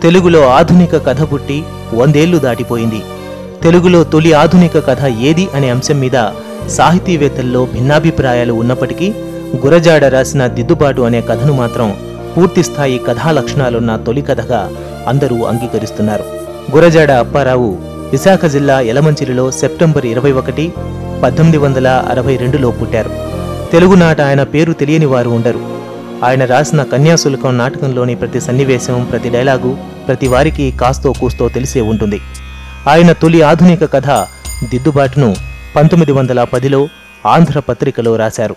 తెలుగులో ఆధునిక కథ పుట్టి వందేళ్లు దాటిపోయింది తెలుగులో తొలి ఆధునిక కథ ఏది అనే అంశం మీద సాహితీవేత్తల్లో భిన్నాభిప్రాయాలు ఉన్నప్పటికీ గురజాడ రాసిన దిద్దుబాటు అనే కథను మాత్రం పూర్తిస్థాయి కథా లక్షణాలున్న తొలి కథగా అందరూ అంగీకరిస్తున్నారు గురజాడ అప్పారావు విశాఖ జిల్లా యలమంచిలిలో సెప్టెంబర్ ఇరవై ఒకటి పద్దెనిమిది వందల అరవై రెండులో పుట్టారు తెలుగునాట ఆయన పేరు తెలియని వారు ఉండరు ఆయన రాసిన కన్యాశుల్కం నాటకంలోని ప్రతి సన్నివేశం ప్రతి డైలాగు ప్రతి వారికి కాస్తో కూస్తో తెలిసే ఉంటుంది ఆయన తొలి ఆధునిక కథ దిద్దుబాటును పంతొమ్మిది వందల పదిలో ఆంధ్ర పత్రికలో రాశారు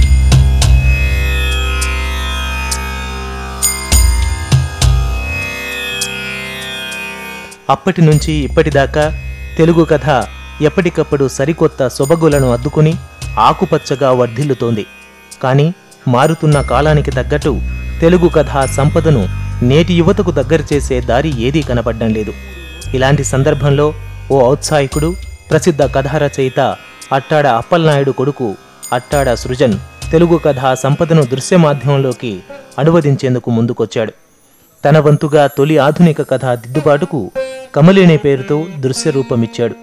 అప్పటి నుంచి ఇప్పటిదాకా తెలుగు కథ ఎప్పటికప్పుడు సరికొత్త సొబగులను అద్దుకుని ఆకుపచ్చగా వర్ధిల్లుతోంది కానీ మారుతున్న కాలానికి తగ్గట్టు తెలుగు కథ సంపదను నేటి యువతకు దగ్గర చేసే దారి ఏదీ కనపడడం లేదు ఇలాంటి సందర్భంలో ఓ ఔత్సాహికుడు ప్రసిద్ధ కథా రచయిత అట్టాడ అప్పలనాయుడు కొడుకు అట్టాడ సృజన్ తెలుగు కథ సంపదను దృశ్య మాధ్యమంలోకి అనువదించేందుకు ముందుకొచ్చాడు తన వంతుగా తొలి ఆధునిక కథ దిద్దుబాటుకు కమలిని పేరుతో దృశ్య రూపమిచ్చాడు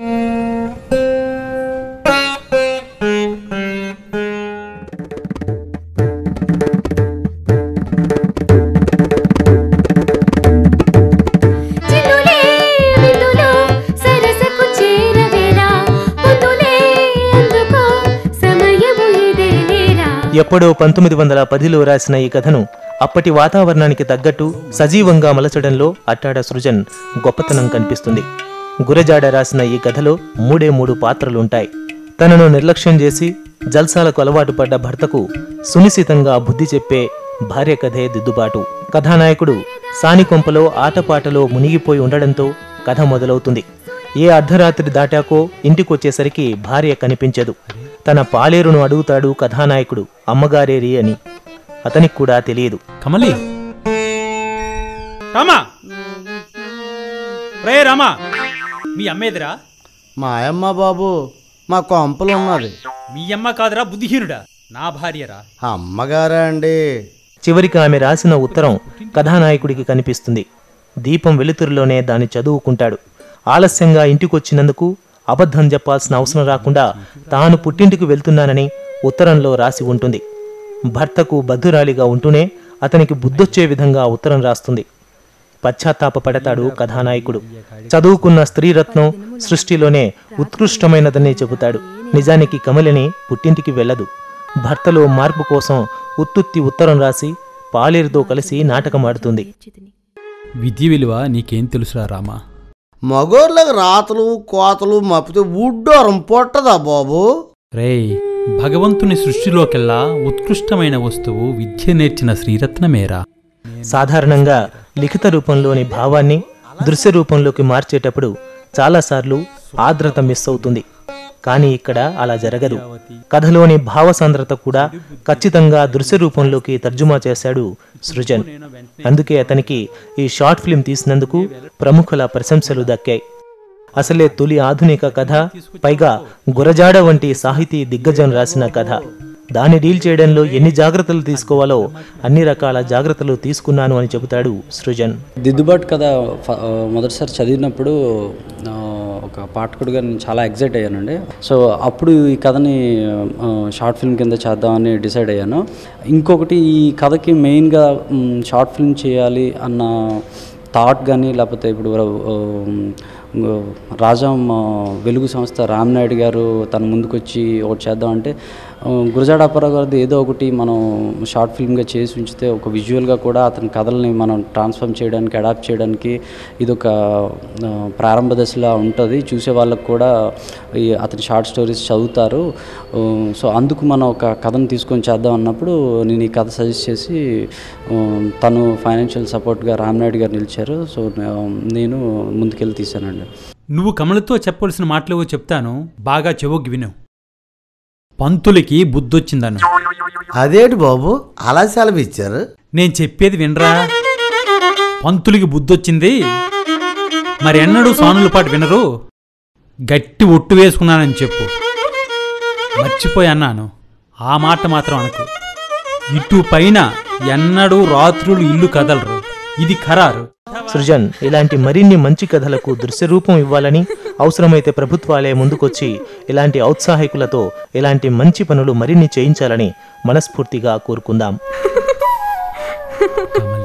చినులే వినులో సరసకు చేరవేరా పొతులే అందుకో సమయము ఇదేనేరా ఎప్పుడో పంతొమ్మిది వందల పదిలో రాసిన ఈ కథను అప్పటి వాతావరణానికి తగ్గట్టు సజీవంగా మలచడంలో అట్టాడ సృజన్ గొప్పతనం కనిపిస్తుంది గురజాడ రాసిన ఈ కథలో మూడే మూడు పాత్రలుంటాయి తనను నిర్లక్ష్యం చేసి జల్సాలకు అలవాటు పడ్డ భర్తకు సునిశితంగా బుద్ధి చెప్పే భార్య కథే దిద్దుబాటు కథానాయకుడు సానికొంపలో ఆటపాటలో మునిగిపోయి ఉండడంతో కథ మొదలవుతుంది ఏ అర్ధరాత్రి దాటాకో ఇంటికొచ్చేసరికి భార్య కనిపించదు తన పాలేరును అడుగుతాడు కథానాయకుడు అమ్మగారేరి అని అతనికి కూడా తెలియదు కమలి రామా రే రామా మీ అమ్మేదిరా మా అమ్మ బాబు మా కొంపలు ఉన్నది మీ అమ్మ కాదురా బుద్ధిహీనుడా నా భార్యరా అమ్మగారా అండి చివరికి ఆమె రాసిన ఉత్తరం కథానాయకుడికి కనిపిస్తుంది దీపం వెలుతురులోనే దాన్ని చదువుకుంటాడు ఆలస్యంగా ఇంటికొచ్చినందుకు అబద్ధం చెప్పాల్సిన అవసరం రాకుండా తాను పుట్టింటికి వెళ్తున్నానని ఉత్తరంలో రాసి ఉంటుంది భర్తకు బద్ధురాలిగా ఉంటూనే అతనికి బుద్ధొచ్చే విధంగా ఉత్తరం రాస్తుంది పశ్చాత్తాపపడతాడు కథానాయకుడు చదువుకున్న స్త్రీరత్నం సృష్టిలోనే ఉత్కృష్టమైనదని చెబుతాడు నిజానికి కమలిని పుట్టింటికి వెళ్ళదు భర్తలో మార్పు కోసం ఉత్తుత్తి ఉత్తరం రాసి పాలేరుతో కలిసి నాటకమాడుతుంది విద్య విలువ నీకేం తెలుసురా రామా మగోర్లకు రాతలు కోతలు మప్పితే ఉడ్డోరం పొట్టదా బాబు రేయ్ భగవంతుని సృష్టిలోకెల్లా ఉత్కృష్టమైన వస్తువు విద్య నేర్చిన శ్రీరత్నమేరా సాధారణంగా లిఖిత రూపంలోని భావాన్ని దృశ్య రూపంలోకి మార్చేటప్పుడు చాలాసార్లు ఆర్ద్రత మిస్ అవుతుంది కానీ ఇక్కడ అలా జరగదు కథలోని భావసాంద్రత కూడా ఖచ్చితంగా దృశ్య రూపంలోకి తర్జుమా చేశాడు సృజన్ అందుకే అతనికి ఈ షార్ట్ ఫిల్మ్ తీసినందుకు ప్రముఖుల ప్రశంసలు దక్కాయి అసలే తొలి ఆధునిక కథ పైగా గురజాడ వంటి సాహితీ దిగ్గజం రాసిన కథ దాన్ని డీల్ చేయడంలో ఎన్ని జాగ్రత్తలు తీసుకోవాలో అన్ని రకాల జాగ్రత్తలు తీసుకున్నాను అని చెబుతాడు సృజన్ దిద్దుబాటు కథ ఫ- ఆ, మొదటిసారి చదివినప్పుడు ఆ, ఒక పాఠకుడిగా నేను చాలా ఎగ్జైట్ అయ్యానండి సో అప్పుడు ఈ కథని ఆ, షార్ట్ ఫిల్మ్ కింద చేద్దామని డిసైడ్ అయ్యాను ఇంకొకటి ఈ కథకి మెయిన్గా మ్, షార్ట్ ఫిల్మ్ చేయాలి అన్న థాట్ కానీ లేకపోతే ఇప్పుడు ఆ, రాజాం ఆ, వెలుగు సంస్థ రామ్నాయుడు గారు తన ముందుకొచ్చి ఒకటి చేద్దామంటే ఆ, గురజాడ అప్పారావు గారిది ఏదో ఒకటి మనం షార్ట్ ఫిల్మ్గా చేసి ఉంచితే ఒక విజువల్గా కూడా అతని కథల్ని మనం ట్రాన్స్ఫార్మ్ చేయడానికి అడాప్ట్ చేయడానికి ఇది ఒక ఆ, ప్రారంభ దశలా ఉంటుంది చూసే వాళ్ళకు కూడా ఈ అతని షార్ట్ స్టోరీస్ చదువుతారు ఆ, సో అందుకు మనం ఒక కథను తీసుకొని చేద్దాం అన్నప్పుడు నేను ఈ కథ సజెస్ట్ చేసి ఆ, తను ఫైనాన్షియల్ సపోర్ట్గా రామ్నాయుడు గారు నిలిచారు సో ఆ, నేను ముందుకెళ్ళి తీశానండి నువ్వు కమలతో చెప్పవలసిన మాటలు చెప్తాను బాగా చెవుకి విను పంతులకి బుద్ధొచ్చిందను అదేంటి బాబు అలా సెలవిచ్చారు నేను చెప్పేది వినరా పంతులకి బుద్ధొచ్చింది మరి ఎన్నడూ సానుల పాటు వినరు గట్టి ఒట్టు వేసుకున్నానని చెప్పు మర్చిపోయి అన్నాను ఆ మాట మాత్రం అనకు ఇటు పైన ఎన్నడూ రాత్రులు ఇల్లు కదలరు ఇది ఖరారు సృజన్ ఇలాంటి మరిన్ని మంచి కథలకు దృశ్యరూపం ఇవ్వాలని అవసరమైతే ప్రభుత్వాలే ముందుకొచ్చి ఇలాంటి ఔత్సాహికులతో ఇలాంటి మంచి పనులు మరిన్ని చేయించాలని మనస్ఫూర్తిగా కోరుకుందాం కమలి